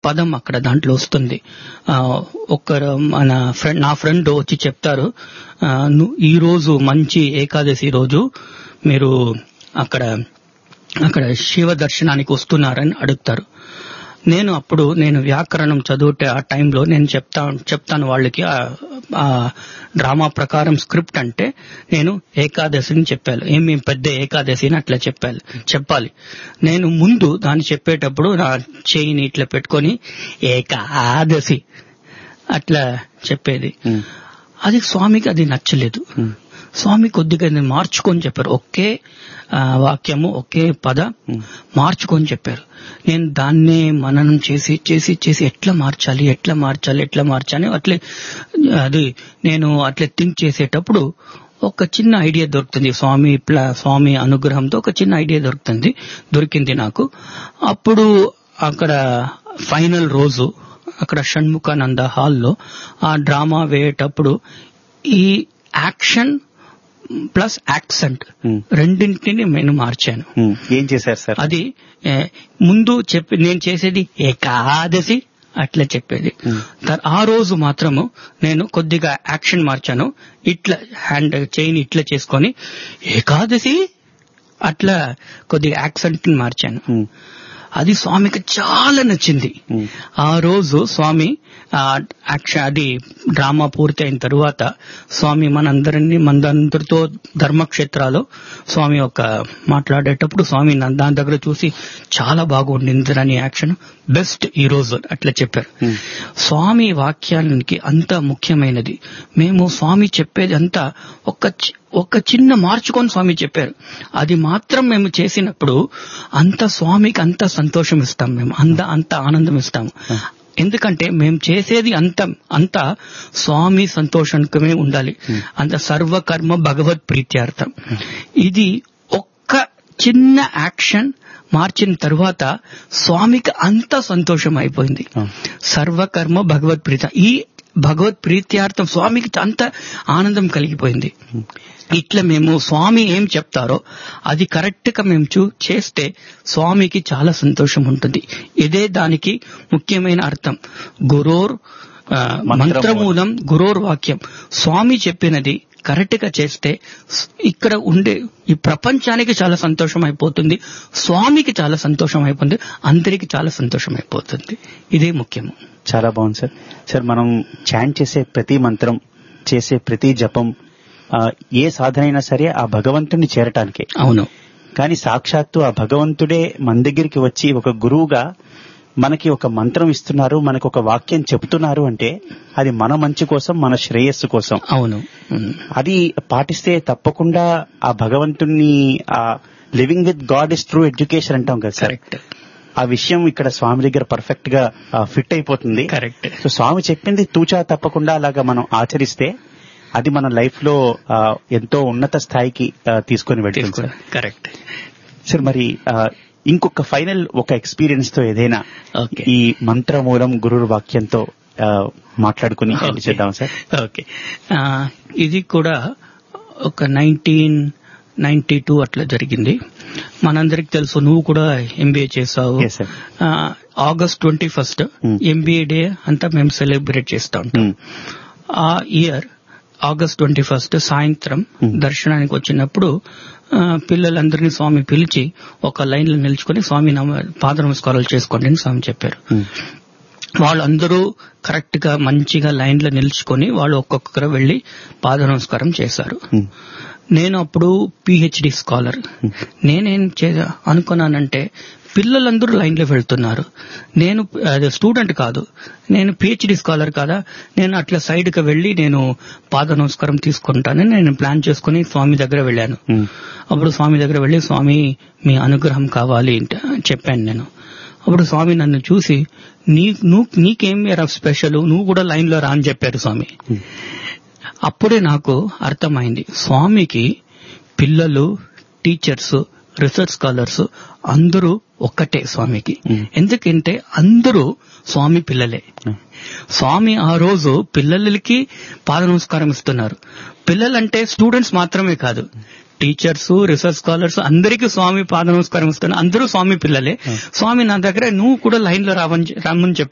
పదం అక్కడ దాంట్లో వస్తుంది ఆ, ఒక్కరు మన ఫ్రెండ్ నా ఫ్రెండ్ వచ్చి చెప్తారు ఆ, ను- ఈ రోజు మంచి ఏకాదశి రోజు మీరు అక్కడ అక్కడ శివ దర్శనానికి వస్తున్నారని అడుగుతారు నేను అప్పుడు నేను వ్యాకరణం చదువుతే ఆ టైంలో నేను చెప్తా చెప్తాను వాళ్ళకి ఆ- ఆ డ్రామా ప్రకారం స్క్రిప్ట్ అంటే నేను ఏకాదశిని చెప్పాను ఏమి పెద్ద ఏకాదశి అని అట్లా చెప్పాలి చెప్పాలి నేను ముందు దాన్ని చెప్పేటప్పుడు నా చేయిని ఇట్లా పెట్టుకొని ఏకాదశి అట్లా చెప్పేది ఉమ్, అది స్వామికి అది నచ్చలేదు ఉమ్, స్వామి కొద్దిగా ఇది మార్చుకొని చెప్పారు ఒకే ఆ, వాక్యము ఒకే పద ఉమ్, మార్చుకొని చెప్పారు నేను దాన్నే మననం చేసి చేసి చేసి ఎట్లా మార్చాలి ఎట్లా మార్చాలి ఎట్లా మార్చాలి అట్లే అది నేను అట్లే థింక్ చేసేటప్పుడు ఒక చిన్న ఐడియా దొరుకుతుంది స్వామి ప్ల- స్వామి అనుగ్రహంతో ఒక చిన్న ఐడియా దొరుకుతుంది దొరికింది నాకు అప్పుడు అక్కడ ఫైనల్ రోజు అక్కడ షణ్ముఖానంద హాల్లో ఆ డ్రామా వేయేటప్పుడు ఈ యాక్షన్ ప్లస్ యాక్సెంట్ ఉమ్, రెండింటిని నేను మార్చాను ఉమ్. ఏం చేశారు సార్ అది ఏ, ముందు చెప్పి నేను చేసేది ఏకాదశి అట్లా చెప్పేది ఉమ్, తర్- ఆ రోజు మాత్రము నేను కొద్దిగా యాక్షన్ మార్చాను ఇట్లా హ్యాండ్ చైన్ ఇట్లా చేసుకొని ఏకాదశి అట్లా కొద్దిగా యాక్సెంట్ మార్చాను ఉమ్, అది స్వామికి చాలా నచ్చింది ఉమ్, ఆ రోజు స్వామి ఆ యాక్షన్ అది డ్రామా పూర్తి అయిన తరువాత స్వామి మనందరినీ మనందరితో ధర్మక్షేత్రాలు స్వామి ఒక మాట్లాడేటప్పుడు స్వామి నా- దాని దగ్గర చూసి చాలా బాగుండింది అని యాక్షన్ బెస్ట్ ఈ రోజు అట్లా చెప్పారు ఉమ్, స్వామి వాక్యానికి అంత ముఖ్యమైనది మేము స్వామి చెప్పేది అంతా ఒక చి- ఒక చిన్న మార్చుకొని స్వామి చెప్పారు అది మాత్రం మేము చేసినప్పుడు అంత స్వామికి అంత సంతోషం ఇస్తాం మేము అంత అంత ఆనందం ఇస్తాము ఎందుకంటే మేము చేసేది అంత అంత స్వామి సంతోషానికమే ఉండాలి అంత సర్వకర్మ భగవత్ ప్రీత్యార్థం ఇది ఒక్క చిన్న యాక్షన్ మార్చిన తరువాత స్వామికి అంత సంతోషం అయిపోయింది ఆ. సర్వకర్మ భగవత్ ప్రీత ఈ భగవత్ ప్రీత్యార్థం స్వామికి అంత ఆనందం కలిగిపోయింది ఇట్లా మేము స్వామి ఏం చెప్తారో అది కరెక్ట్ గా మేము చూ చేస్తే స్వామికి చాలా సంతోషం ఉంటుంది ఇదే దానికి ముఖ్యమైన అర్థం గురోర్ ఆ, మంత్రమూలం గురోర్ వాక్యం స్వామి చెప్పినది కరెక్ట్ గా చేస్తే స్- ఇక్కడ ఉండే ఈ ప్రపంచానికి చాలా సంతోషం అయిపోతుంది స్వామికి చాలా సంతోషం అయిపోతుంది అందరికి చాలా సంతోషం అయిపోతుంది ఇదే ముఖ్యము చాలా బాగుంది సార్ సార్ మనం చాంట్ చేసే ప్రతి మంత్రం చేసే ప్రతి జపం ఆ, ఏ సాధన అయినా సరే ఆ భగవంతుని చేరటానికే అవును కానీ సాక్షాత్తు ఆ భగవంతుడే మన దగ్గరికి వచ్చి ఒక గురువుగా మనకి ఒక మంత్రం ఇస్తున్నారు మనకు ఒక వాక్యం చెప్తున్నారు అంటే అది మన మంచి కోసం మన శ్రేయస్సు కోసం అవును ఉమ్. అది పాటిస్తే తప్పకుండా ఆ భగవంతుణ్ణి ఆ living with God is true education అంటాం కదా సార్ కరెక్ట్ ఆ విషయం ఇక్కడ స్వామి దగ్గర పర్ఫెక్ట్ గా ఫిట్ అయిపోతుంది కరెక్ట్ సో స్వామి చెప్పింది తూచా తప్పకుండా అలాగా మనం ఆచరిస్తే అది మన లైఫ్ లో ఆ, ఎంతో ఉన్నత స్థాయికి ఆ, తీసుకొని వెళ్తుంది సార్ కరెక్ట్ సార్ మరి ఆ, ఇంకొక ఫైనల్ ఒక ఎక్స్పీరియన్స్ తో ఏదైనా ఓకే ఈ మంత్రమూలం గురు వాక్యంతో ఆ, మాట్లాడుకుని ఓకే. చేద్దాం సార్ ఓకే ఆ, ఇది కూడా ఒక నైన్టీన్ నైన్టీ టూ అట్లా జరిగింది మనందరికి తెలుసు నువ్వు కూడా ఎంబీఏ చేసావు Yes, sir. ఆ, August twenty first Hmm. MBA day అంతా మేము సెలబ్రేట్ చేస్తా ఉంటాం ఉమ్, ఆ ఇయర్ ఆగస్ట్ ట్వంటీ ఫస్ట్ సాయంత్రం Hmm. దర్శనానికి వచ్చినప్పుడు ఆ, పిల్లలందరినీ స్వామి పిలిచి ఒక లైన్ లో నిల్చుకొని స్వామి నమ- పాద నమస్కారాలు చేసుకోండి అని స్వామి చెప్పారు ఉమ్, వాళ్ళందరూ కరెక్ట్ గా మంచిగా లైన్ లో నిల్చుకొని వాళ్ళు ఒక్కొక్కరు వెళ్లి పాద నమస్కారం చేశారు ఉమ్, నేను అప్పుడు పిహెచ్డి స్కాలర్ నేనేం చే అనుకున్నానంటే పిల్లలందరూ లైన్ లో వెళ్తున్నారు నేను అది స్టూడెంట్ కాదు నేను పిహెచ్డి స్కాలర్ కదా నేను అట్లా సైడ్ కి వెళ్లి నేను పాద నమస్కారం తీసుకుంటానని నేను ప్లాన్ చేసుకుని స్వామి దగ్గర వెళ్ళాను ఉమ్, అప్పుడు స్వామి దగ్గర వెళ్ళి స్వామి మీ అనుగ్రహం కావాలి అంటే చెప్పాను నేను అప్పుడు స్వామి నన్ను చూసి నీ నువ్వు నీకేం స్పెషల్ నువ్వు కూడా లైన్ లో రా అని చెప్పారు స్వామి ఉమ్, అప్పుడే నాకు అర్థమైంది స్వామికి పిల్లలు టీచర్స్ రీసెర్చ్ స్కాలర్స్ అందరూ ఒక్కటే స్వామికి Hmm. ఎందుకంటే అందరూ స్వామి పిల్లలే Hmm. స్వామి ఆ రోజు పిల్లలకి పాద నమస్కారం ఇస్తున్నారు పిల్లలంటే స్టూడెంట్స్ మాత్రమే కాదు టీచర్స్ రీసెర్చ్ స్కాలర్స్ అందరికీ స్వామి పాద నమస్కారం ఇస్తున్నారు అందరూ స్వామి పిల్లలే స్వామి నా దగ్గర నువ్వు కూడా లైన్ లో రావని రమ్మని చెప్పారు